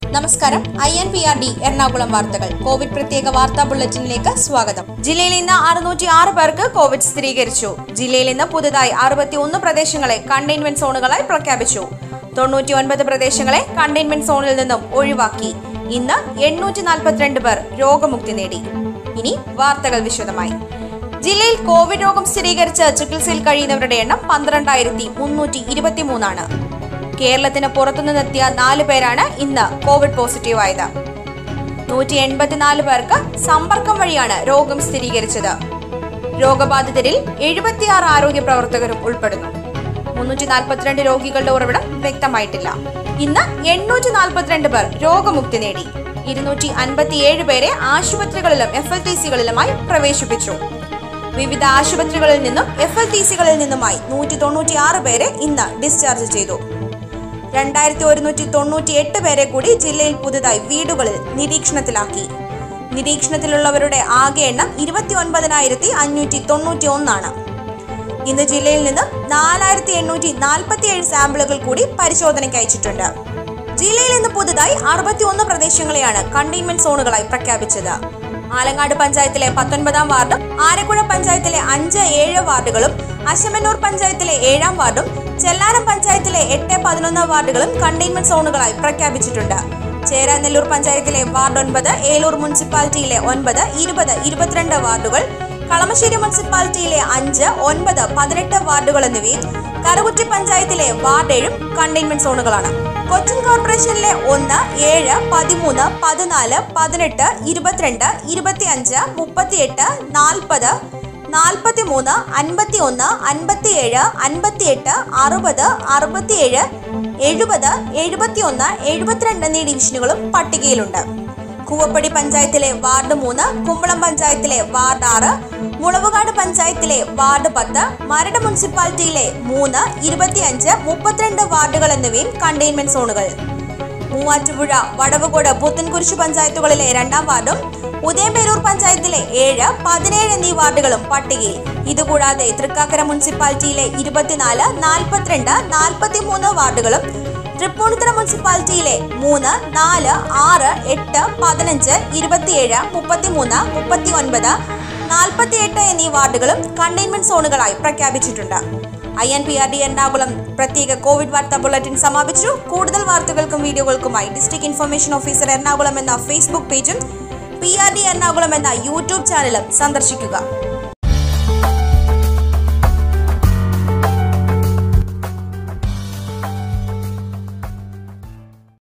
നമസ്കാരം I N P R D Ernakulam വാർത്തകൾ Covid പ്രത്യേക വാർത്താ ബുള്ളറ്റിനിലേക്ക് സ്വാഗതം ജില്ലയിൽ ഇന്ന് അറുന്നൂറ്റി ആറ് പേർക്ക് കോവിഡ് സ്ഥിരീകരിച്ചു ജില്ലയിൽ ഇന്ന് പുതുതായി അറുപത്തി ഒന്ന് പ്രദേശങ്ങളെ കണ്ടെയ്ൻമെന്റ് സോണുകളായി പ്രഖ്യാപിച്ചു തൊണ്ണൂറ്റി ഒൻപത് പ്രദേശങ്ങളെ കണ്ടെയ്ൻമെന്റ് സോണിൽ നിന്നും ഒഴിവാക്കി ഇന്ന് എണ്ണൂറ്റി നാൽപ്പത്തിരണ്ട് പേർ രോഗമുക്തി നേടി ഇനി വാർത്തകൾ വിശദമായി ജില്ലയിൽ കോവിഡ് രോഗം സ്ഥിരീകരിച്ച് ചികിത്സയിൽ കഴിയുന്നവരുടെ എണ്ണം പന്ത്രണ്ടായിരത്തി മുന്നൂറ്റി ഇരുപത്തിമൂന്നാണ് കേരളത്തിന് പുറത്തുനിന്നെത്തിയ നാല് പേരാണ് ഇന്ന് കോവിഡ് പോസിറ്റീവ് ആയത് നൂറ്റി എൺപത്തിനാല് പേർക്ക് സമ്പർക്കം വഴിയാണ് രോഗം സ്ഥിരീകരിച്ചത് രോഗബാധിതരിൽ എഴുപത്തിയാറ് ആരോഗ്യ പ്രവർത്തകരും ഉൾപ്പെടുന്നു മുന്നൂറ്റി നാൽപ്പത്തിരണ്ട് രോഗികളുടെ ഉറവിടം വ്യക്തമായിട്ടില്ല ഇന്ന് എണ്ണൂറ്റി നാൽപ്പത്തിരണ്ട് പേർ രോഗമുക്തി നേടി ഇരുന്നൂറ്റി അൻപത്തിയേഴ് പേരെ ആശുപത്രികളിലും എഫ് എൽ ടി സികളിലുമായി പ്രവേശിപ്പിച്ചു വിവിധ ആശുപത്രികളിൽ നിന്നും എഫ് എൽ ടി സികളിൽ നിന്നുമായി നൂറ്റി തൊണ്ണൂറ്റി ആറ് പേരെ ഇന്ന് ഡിസ്ചാർജ് ചെയ്തു രണ്ടായിരത്തി ഒരുന്നൂറ്റി തൊണ്ണൂറ്റി എട്ട് പേരെ കൂടി ജില്ലയിൽ പുതുതായി വീടുകളിൽ നിരീക്ഷണത്തിലാക്കി നിരീക്ഷണത്തിലുള്ളവരുടെ ആകെ എണ്ണം ഇരുപത്തി ഒൻപതിനായിരത്തി അഞ്ഞൂറ്റി തൊണ്ണൂറ്റി ഒന്നാണ് ഇന്ന് ജില്ലയിൽ നിന്ന് നാലായിരത്തി എണ്ണൂറ്റി നാൽപ്പത്തി ഏഴ് സാമ്പിളുകൾ കൂടി പരിശോധനയ്ക്ക് അയച്ചിട്ടുണ്ട് ജില്ലയിൽ ഇന്ന് പുതുതായി അറുപത്തി ഒന്ന് പ്രദേശങ്ങളെയാണ് കണ്ടെയ്ൻമെന്റ് സോണുകളായി പ്രഖ്യാപിച്ചത് ആലങ്ങാട് പഞ്ചായത്തിലെ പത്തൊൻപതാം വാർഡും ആരക്കുഴ പഞ്ചായത്തിലെ അഞ്ച് ഏഴ് വാർഡുകളും അശമന്നൂർ പഞ്ചായത്തിലെ ഏഴാം വാർഡും ചെല്ലാനം പഞ്ചായത്തിലെ എട്ട് പതിനൊന്ന് വാർഡുകളും കണ്ടെയ്ൻമെന്റ് സോണുകളായി പ്രഖ്യാപിച്ചിട്ടുണ്ട് ചേരാനെല്ലൂർ പഞ്ചായത്തിലെ വാർഡ് ഒൻപത് ഏലൂർ മുനിസിപ്പാലിറ്റിയിലെ ഒൻപത് ഇരുപത് ഇരുപത്തിരണ്ട് വാർഡുകൾ കളമശ്ശേരി മുനിസിപ്പാലിറ്റിയിലെ അഞ്ച് ഒൻപത് പതിനെട്ട് വാർഡുകൾ എന്നിവയും കറുകുറ്റി പഞ്ചായത്തിലെ വാർഡ് ഏഴും കണ്ടെയ്ൻമെന്റ് സോണുകളാണ് കൊച്ചിൻ കോർപ്പറേഷനിലെ ഒന്ന് ഏഴ് പതിമൂന്ന് പതിനാല് പതിനെട്ട് ഇരുപത്തിരണ്ട് ഇരുപത്തിയഞ്ച് മുപ്പത്തിയെട്ട് നാൽപ്പത് നാൽപ്പത്തി മൂന്ന് അൻപത്തി ഒന്ന് അൻപത്തിയേഴ് അൻപത്തിയെട്ട് അറുപത് അറുപത്തിയേഴ് എഴുപത് എഴുപത്തിയൊന്ന് എഴുപത്തിരണ്ട് എന്നീ ഡിവിഷനുകളും പട്ടികയിലുണ്ട് കൂവപ്പടി പഞ്ചായത്തിലെ വാർഡ് മൂന്ന് കുമ്പളം പഞ്ചായത്തിലെ വാർഡ് ആറ് മുളവുകാട് പഞ്ചായത്തിലെ വാർഡ് പത്ത് മരട് മുനിസിപ്പാലിറ്റിയിലെ മൂന്ന് ഇരുപത്തിയഞ്ച് മുപ്പത്തിരണ്ട് വാർഡുകൾ എന്നിവയും കണ്ടെയ്ൻമെന്റ് സോണുകൾ മൂവാറ്റുപുഴ വടവുകോട് പുത്തൻകുരിശ് പഞ്ചായത്തുകളിലെ രണ്ടാം വാർഡും ഉദയംപേരൂർ പഞ്ചായത്തിലെ ഏഴ് പതിനേഴ് എന്നീ വാർഡുകളും പട്ടികയിൽ ഇതുകൂടാതെ തൃക്കാക്കര മുനിസിപ്പാലിറ്റിയിലെ ഇരുപത്തിനാല് നാൽപ്പത്തിരണ്ട് നാൽപ്പത്തിമൂന്ന് വാർഡുകളും തൃപ്പൂണിത്തുറ മുനിസിപ്പാലിറ്റിയിലെ മൂന്ന് നാല് ആറ് എട്ട് പതിനഞ്ച് ഇരുപത്തിയേഴ് മുപ്പത്തിമൂന്ന് മുപ്പത്തി ഒൻപത് നാൽപ്പത്തിയെട്ട് എന്നീ വാർഡുകളും കണ്ടെയ്ൻമെന്റ് സോണുകളായി പ്രഖ്യാപിച്ചിട്ടുണ്ട് I N P R D Ernakulam പ്രത്യേക കോവിഡ് വാർത്താ ബുള്ളറ്റിൻ സമാപിച്ചു കൂടുതൽ വാർത്തകൾക്കും വീഡിയോകൾക്കുമായി ഡിസ്ട്രിക്ട് ഇൻഫർമേഷൻ ഓഫീസർ എറണാകുളം എന്ന ഫേസ്ബുക്ക് പേജും പി ആർ ഡി എറണാകുളം എന്ന യൂട്യൂബ് ചാനലും സന്ദർശിക്കുക